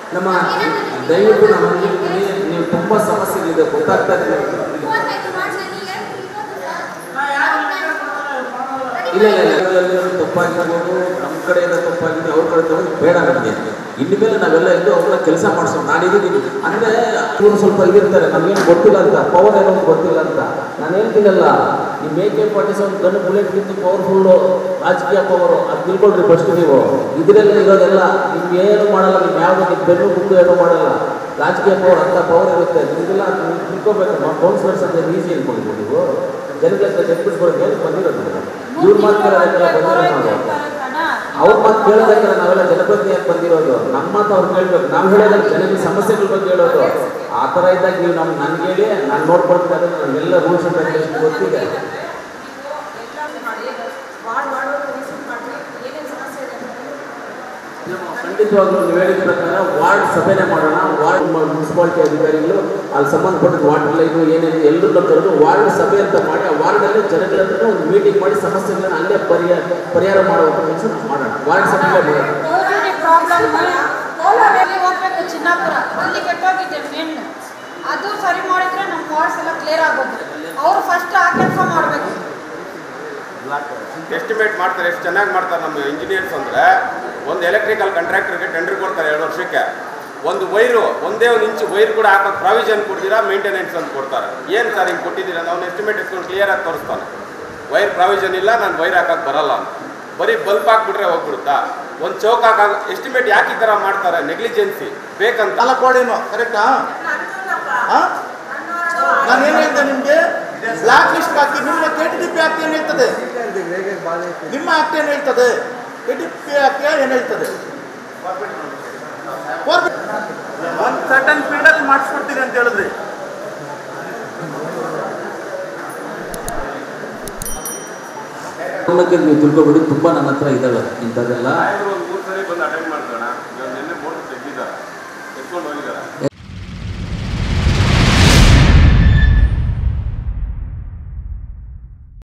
ನಮ್ಮ ದಯವಿಟ್ಟು ನಾನು ಹೇಳ್ತೀನಿ ನೀವು ತುಂಬ ಸಮಸ್ಯೆಗಳಿದೆ ಗೊತ್ತಾಗ್ತಾ ಇದೆ ಇಲ್ಲ ಇಲ್ಲ ಇಲ್ಲ ಎಲ್ಲರೂ ತಪ್ಪಾಗಿರ್ಬೋದು ನಮ್ಮ ಕಡೆಯಿಂದ ತಪ್ಪಾಗಿದೆ ಅವ್ರ ಕಡೆ ತಗೊಂಡು ಬೇಡ ನಮಗೆ ಇನ್ಮೇಲೆ ನಾವೆಲ್ಲ ಇದ್ದು ಅವ್ರನ್ನ ಕೆಲಸ ಮಾಡಿಸೋಣ ನಾನಿದ್ದೀನಿ ಅಂದರೆ ಇವರು ಸ್ವಲ್ಪ ಇದಿರ್ತಾರೆ ನಮಗೇನು ಗೊತ್ತಿಲ್ಲ ಅಂತ ಪವರ್ ಏನೋ ಗೊತ್ತಿಲ್ಲ ಅಂತ ನಾನು ಹೇಳ್ತೀನಲ್ಲ ಈ ಮೇಕೆ ಪಾರ್ಟಿಸ್ ಒಂದು ಗನ್ ಬುಲೆಟ್ಗಿಂತ ಪವರ್ಫುಲ್ಲು ರಾಜಕೀಯ ಪವರು ಅದು ತಿಳ್ಕೊಳ್ರಿ ಫಸ್ಟ್ ನೀವು ಇದರಲ್ಲಿ ಇರೋದೆಲ್ಲ ನಿಮ್ಗೆ ಏನು ಮಾಡಲ್ಲ ನೀವು ಯಾವುದು ನಿಮ್ಮ ಬೆನ್ನು ಮುಂದೆ ಏನೂ ಮಾಡಲ್ಲ ರಾಜಕೀಯ ಪವರ್ ಅಂತ ಪವರ್ ಇರುತ್ತೆ ನಿಮಗೆಲ್ಲ ನೀವು ತಿಳ್ಕೊಬೇಕು ನಾವು ಕೌನ್ಸಿಲರ್ಸ್ ಅಂತ ಈಸಿ ಅನ್ಕೊಂಡಿದ್ದೀವಿ ನೀವು ಜನಗಳ ಜಡ್ಬಿಟ್ಕೊಳಕ್ಕೆ ಏನಕ್ಕೆ ಬಂದಿರೋದು ಇವ್ರ ಮಾತು ಕೇಳೋದಕ್ಕೆಲ್ಲ ಬಂದಿರೋದು ನಾವು ಅವ್ರ ಮಾತು ಕೇಳೋದಕ್ಕೆ ನಾವೆಲ್ಲ ಜನಪ್ರತಿನಿಧಿಯಾಗಿ ಬಂದಿರೋದು ನಮ್ಮ ಮಾತು ಅವ್ರು ಕೇಳ್ಬೇಕು ನಾವು ಹೇಳೋದಲ್ಲ ಜನಗಳ ಸಮಸ್ಯೆಗಳ ಬಗ್ಗೆ ಹೇಳೋದು ಆ ಥರ ಇದ್ದಾಗ ನೀವು ನಮ್ಗೆ ನನ್ಗೆ ಹೇಳಿ ನಾನು ನೋಡ್ಕೊಳ್ತೀನಿ ಅದನ್ನು ನನಗೆಲ್ಲ ರೂಲ್ಸ್ ಅಂಡ್ ರೆಗ್ಯುಲೇಷನ್ ಗೊತ್ತಿದೆ ಖಂಡಿತವಾಗ್ಲೂ ನೀವು ಹೇಳಿದ ಪ್ರಕಾರ ವಾರ್ಡ್ ಸಭೆನೇ ಮಾಡೋಣ ವಾರ್ಡ್ ಮುನ್ಸಿಪಾಲಿಟಿ ಅಧಿಕಾರಿಗಳು ಅಲ್ಲಿ ಸಂಬಂಧಪಟ್ಟ ವಾಟರ್ ಲೈನು ಏನೇನು ಎಲ್ಲರನ್ನ ಕರೆದು ವಾರ್ಡ್ ಸಭೆ ಅಂತ ಮಾಡಿ ಆ ವಾರ್ಡಲ್ಲಿ ಜನಗಳ ಹತ್ರ ಒಂದು ಮೀಟಿಂಗ್ ಮಾಡಿ ಸಮಸ್ಯೆಗಳನ್ನ ಅಲ್ಲೇ ಪರಿಹಾರ ಪರಿಹಾರ ಮಾಡುವಂಥ ಕೆಲಸ ನಾವು ಮಾಡೋಣ ವಾರ್ಡ್ ಸಭೆಯಲ್ಲೇ ಮಾಡೋಣ ಕೋಲಾರಲ್ಲಿ ಹೋಗ್ಬೇಕು ಚಿನ್ನಾಪುರ ಅಲ್ಲಿ ಕೆಟ್ಟೋಗಿದೆ ಮೇನ್ ಅದು ಸರಿ ಮಾಡಿದ್ರೆ ನಮ್ಮ ವಾರ್ಡ್ಸ್ ಎಲ್ಲ ಕ್ಲಿಯರ್ ಆಗೋದು ಅವರು ಫಸ್ಟ್ ಆ ಕೆಲಸ ಮಾಡಬೇಕು ಎಸ್ಟಿಮೇಟ್ ಮಾಡ್ತಾರೆ ಎಷ್ಟು ಚೆನ್ನಾಗಿ ಮಾಡ್ತಾರೆ ನಮ್ಮ ಇಂಜಿನಿಯರ್ಸ್ ಅಂದರೆ ಒಂದು ಎಲೆಕ್ಟ್ರಿಕಲ್ ಕಾಂಟ್ರಾಕ್ಟರ್ಗೆ ಟೆಂಡರ್ ಕೊಡ್ತಾರೆ ಎರಡು ವರ್ಷಕ್ಕೆ ಒಂದು ವೈರು ಒಂದೇ ಒಂದು ಇಂಚು ವೈರ್ ಕೂಡ ಹಾಕೋದು ಪ್ರಾವಿಷನ್ ಕೊಡ್ತೀರಾ ಮೇಂಟೆನೆನ್ಸ್ ಅಂತ ಕೊಡ್ತಾರೆ ಏನು ಸರ್ ಹಿಂಗೆ ಕೊಟ್ಟಿದ್ದೀರಾ ಅವ್ನು ಎಸ್ಟಿಮೇಟ್ ಇಸ್ಕೊಂಡು ಕ್ಲಿಯರಾಗಿ ತೋರಿಸ್ತಾನೆ ವೈರ್ ಪ್ರಾವಿಷನ್ ಇಲ್ಲ ನಾನು ವೈರ್ ಹಾಕಕ್ಕೆ ಬರಲ್ಲ ಅಂತ ಬರೀ ಬಲ್ಪ್ ಹಾಕ್ಬಿಟ್ರೆ ಹೋಗ್ಬಿಡುತ್ತಾ ಒಂದು ಚೌಕ್ ಹಾಕ ಎಸ್ಟಿಮೇಟ್ ಯಾಕೆ ಈ ಥರ ಮಾಡ್ತಾರೆ ನೆಗ್ಲಿಜೆನ್ಸಿ ಬೇಕಂತ ನಾಲ್ಕು ಕೋಡಿನೋ ಕರೆಕ್ಟಾ ನಾನು ಏನು ಹೇಳ್ದೆ ನಿಮಗೆ ಬ್ಲಾಕ್ ಲಿಸ್ಟ್ ಹಾಕಿ ನಿಮ್ಮ K T D P act ಏನು ಹೇಳ್ತದೆ ನಿಮ್ಮ ಆಕ್ಟ್ ಏನು ಹೇಳ್ತದೆ ಕೆ ಟಿ ಪಿ ಆಕ್ಟ್ ಏನು ಹೇಳ್ತದೆ ಒಂದು ಸರ್ಟನ್ ಪೀರಿಯಡಲ್ಲಿ ಮಾಡಿಸ್ಕೊಡ್ತೀನಿ ಅಂತ ಹೇಳಿದ್ರಿ ಕುಟುಂಬಕ್ಕೆ ನೀವು ತಿಳ್ಕೊಬಿಡಿ ತುಂಬ ನನ್ನ ಹತ್ರ ಇದ್ದಾವೆ ಇಂಥದ್ದೆಲ್ಲ ಒಂದು ಮೂರು ಸರಿ ಬಂದು ಅಟೆಂಡ್